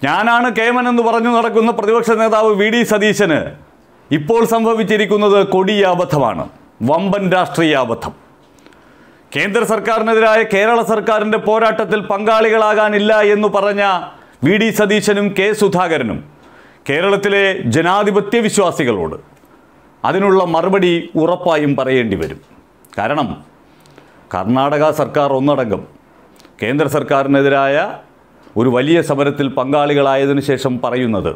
ഞാനാണ് കേമൻ എന്ന് പറഞ്ഞു നടക്കുന്ന പ്രതിപക്ഷ നേതാവ് വി ഡി സതീശന് ഇപ്പോൾ സംഭവിച്ചിരിക്കുന്നത് കൊടിയ അബദ്ധമാണ് വമ്പൻ രാഷ്ട്രീയ അബദ്ധം കേന്ദ്ര സർക്കാരിനെതിരായ കേരള സർക്കാരിൻ്റെ പോരാട്ടത്തിൽ പങ്കാളികളാകാനില്ല എന്ന് പറഞ്ഞ വി ഡി സതീശനും കെ സുധാകരനും കേരളത്തിലെ ജനാധിപത്യ വിശ്വാസികളോട് അതിനുള്ള മറുപടി ഉറപ്പായും പറയേണ്ടി വരും കാരണം കർണാടക സർക്കാർ ഒന്നടങ്കം കേന്ദ്ര സർക്കാരിനെതിരായ ഒരു വലിയ സമരത്തിൽ പങ്കാളികളായതിനു ശേഷം പറയുന്നത്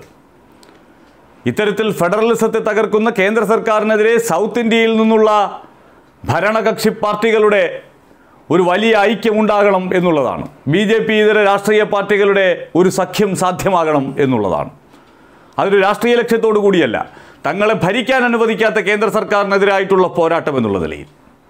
ഇത്തരത്തിൽ ഫെഡറലിസത്തെ തകർക്കുന്ന കേന്ദ്ര സർക്കാരിനെതിരെ സൗത്ത് ഇന്ത്യയിൽ നിന്നുള്ള ഭരണകക്ഷി പാർട്ടികളുടെ ഒരു വലിയ ഐക്യമുണ്ടാകണം എന്നുള്ളതാണ് ബി ജെ പി ഇതര രാഷ്ട്രീയ പാർട്ടികളുടെ ഒരു സഖ്യം സാധ്യമാകണം എന്നുള്ളതാണ് അതൊരു രാഷ്ട്രീയ ലക്ഷ്യത്തോടു കൂടിയല്ല തങ്ങളെ ഭരിക്കാൻ അനുവദിക്കാത്ത കേന്ദ്ര സർക്കാരിനെതിരായിട്ടുള്ള പോരാട്ടം എന്നുള്ള നിലയിൽ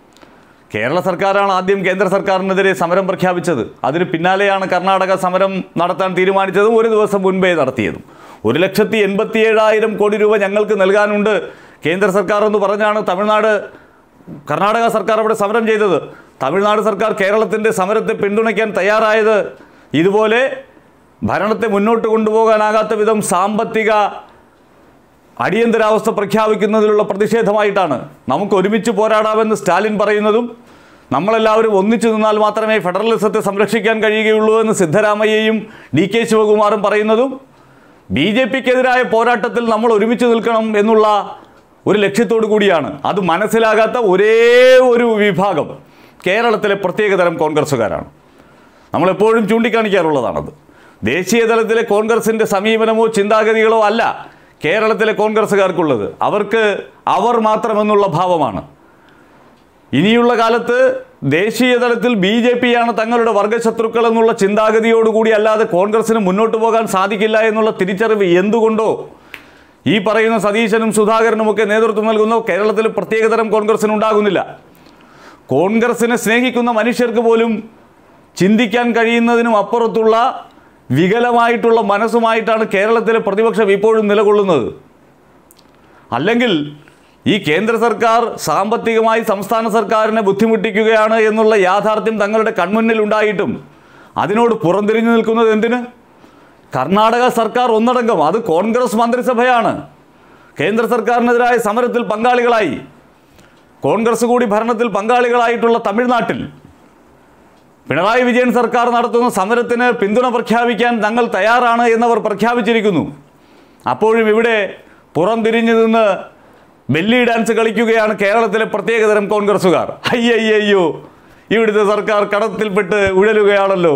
കേരള സർക്കാരാണ് ആദ്യം കേന്ദ്ര സർക്കാരിനെതിരെ സമരം പ്രഖ്യാപിച്ചത് അതിന് പിന്നാലെയാണ് കർണാടക സമരം നടത്താൻ തീരുമാനിച്ചതും ഒരു ദിവസം മുൻപേ നടത്തിയതും ഒരു ലക്ഷത്തി എൺപത്തി ഏഴായിരം കോടി രൂപ ഞങ്ങൾക്ക് നൽകാനുണ്ട് കേന്ദ്ര സർക്കാർ എന്ന് പറഞ്ഞാണ് തമിഴ്നാട് കർണാടക സർക്കാർ അവിടെ സമരം ചെയ്തത് തമിഴ്നാട് സർക്കാർ കേരളത്തിൻ്റെ സമരത്തെ പിന്തുണയ്ക്കാൻ തയ്യാറായത് ഇതുപോലെ ഭരണത്തെ മുന്നോട്ട് കൊണ്ടുപോകാനാകാത്ത വിധം സാമ്പത്തിക അടിയന്തരാവസ്ഥ പ്രഖ്യാപിക്കുന്നതിലുള്ള പ്രതിഷേധമായിട്ടാണ് നമുക്ക് ഒരുമിച്ച് പോരാടാമെന്ന് സ്റ്റാലിൻ പറയുന്നതും നമ്മളെല്ലാവരും ഒന്നിച്ചു നിന്നാൽ മാത്രമേ ഫെഡറലിസത്തെ സംരക്ഷിക്കാൻ കഴിയുകയുള്ളൂ എന്ന് സിദ്ധരാമയ്യയും ഡി കെ ശിവകുമാറും പറയുന്നതും ബി ജെ പിക്കെതിരായ പോരാട്ടത്തിൽ നമ്മൾ ഒരുമിച്ച് നിൽക്കണം എന്നുള്ള ഒരു ലക്ഷ്യത്തോടു കൂടിയാണ് അത് മനസ്സിലാകാത്ത ഒരേ ഒരു വിഭാഗം കേരളത്തിലെ പ്രത്യേകതരം കോൺഗ്രസ്സുകാരാണ് നമ്മളെപ്പോഴും ചൂണ്ടിക്കാണിക്കാറുള്ളതാണത് ദേശീയ തലത്തിലെ കോൺഗ്രസിൻ്റെ സമീപനമോ ചിന്താഗതികളോ അല്ല കേരളത്തിലെ കോൺഗ്രസ്സുകാർക്കുള്ളത് അവർക്ക് അവർ മാത്രമെന്നുള്ള ഭാവമാണ് ഇനിയുള്ള കാലത്ത് ദേശീയ തലത്തിൽ ബി ജെ പിയാണ് തങ്ങളുടെ വർഗശത്രുക്കൾ എന്നുള്ള ചിന്താഗതിയോടുകൂടി അല്ലാതെ കോൺഗ്രസിന് മുന്നോട്ട് പോകാൻ സാധിക്കില്ല എന്നുള്ള തിരിച്ചറിവ് എന്തുകൊണ്ടോ ഈ പറയുന്ന സതീശനും സുധാകരനുമൊക്കെ നേതൃത്വം നൽകുന്ന കേരളത്തിൽ പ്രത്യേകതരം കോൺഗ്രസിന് ഉണ്ടാകുന്നില്ല കോൺഗ്രസിനെ സ്നേഹിക്കുന്ന മനുഷ്യർക്ക് പോലും ചിന്തിക്കാൻ കഴിയുന്നതിനും അപ്പുറത്തുള്ള വികലമായിട്ടുള്ള മനസ്സുമായിട്ടാണ് കേരളത്തിലെ പ്രതിപക്ഷം ഇപ്പോഴും നിലകൊള്ളുന്നത് അല്ലെങ്കിൽ ഈ കേന്ദ്ര സർക്കാർ സാമ്പത്തികമായി സംസ്ഥാന സർക്കാരിനെ ബുദ്ധിമുട്ടിക്കുകയാണ് എന്നുള്ള യാഥാർത്ഥ്യം തങ്ങളുടെ കൺമുന്നിൽ ഉണ്ടായിട്ടും അതിനോട് പുറംതിരിഞ്ഞു നിൽക്കുന്നത് എന്തിന് കർണാടക സർക്കാർ ഒന്നടങ്കം അത് കോൺഗ്രസ് മന്ത്രിസഭയാണ് കേന്ദ്ര സർക്കാരിനെതിരായ സമരത്തിൽ പങ്കാളികളായി കോൺഗ്രസ് കൂടി ഭരണത്തിൽ പങ്കാളികളായിട്ടുള്ള തമിഴ്നാട്ടിൽ പിണറായി വിജയൻ സർക്കാർ നടത്തുന്ന സമരത്തിന് പിന്തുണ പ്രഖ്യാപിക്കാൻ തങ്ങൾ തയ്യാറാണ് എന്നവർ പ്രഖ്യാപിച്ചിരിക്കുന്നു അപ്പോഴും ഇവിടെ പുറംതിരിഞ്ഞു നിന്ന് ബെല്ലി ഡാൻസ് കളിക്കുകയാണ് കേരളത്തിലെ പ്രത്യേകതരം കോൺഗ്രസ്സുകാർ അയ്യയ്യോ ഇവിടുത്തെ സർക്കാർ കടത്തിൽപ്പെട്ട് ഉഴലുകയാണല്ലോ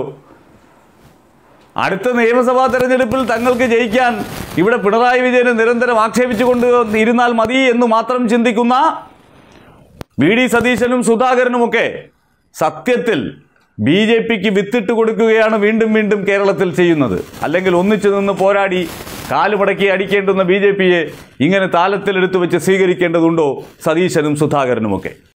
അടുത്ത നിയമസഭാ തെരഞ്ഞെടുപ്പിൽ തങ്ങൾക്ക് ജയിക്കാൻ ഇവിടെ പിണറായി വിജയനെ നിരന്തരം ആക്ഷേപിച്ചുകൊണ്ട് ഇരുന്നാൽ മതി എന്ന് മാത്രം ചിന്തിക്കുന്ന വി ഡി സതീശനും സുധാകരനുമൊക്കെ സത്യത്തിൽ ബി ജെ പിക്ക് വിത്തിട്ട് കൊടുക്കുകയാണ് വീണ്ടും വീണ്ടും കേരളത്തിൽ ചെയ്യുന്നത് അല്ലെങ്കിൽ ഒന്നിച്ചു നിന്ന് പോരാടി കാലുമടക്കി അടിക്കേണ്ടുന്ന ബി ജെ പിയെ ഇങ്ങനെ താലത്തിലെടുത്ത് വെച്ച് സ്വീകരിക്കേണ്ടതുണ്ടോ സതീശനും സുധാകരനുമൊക്കെ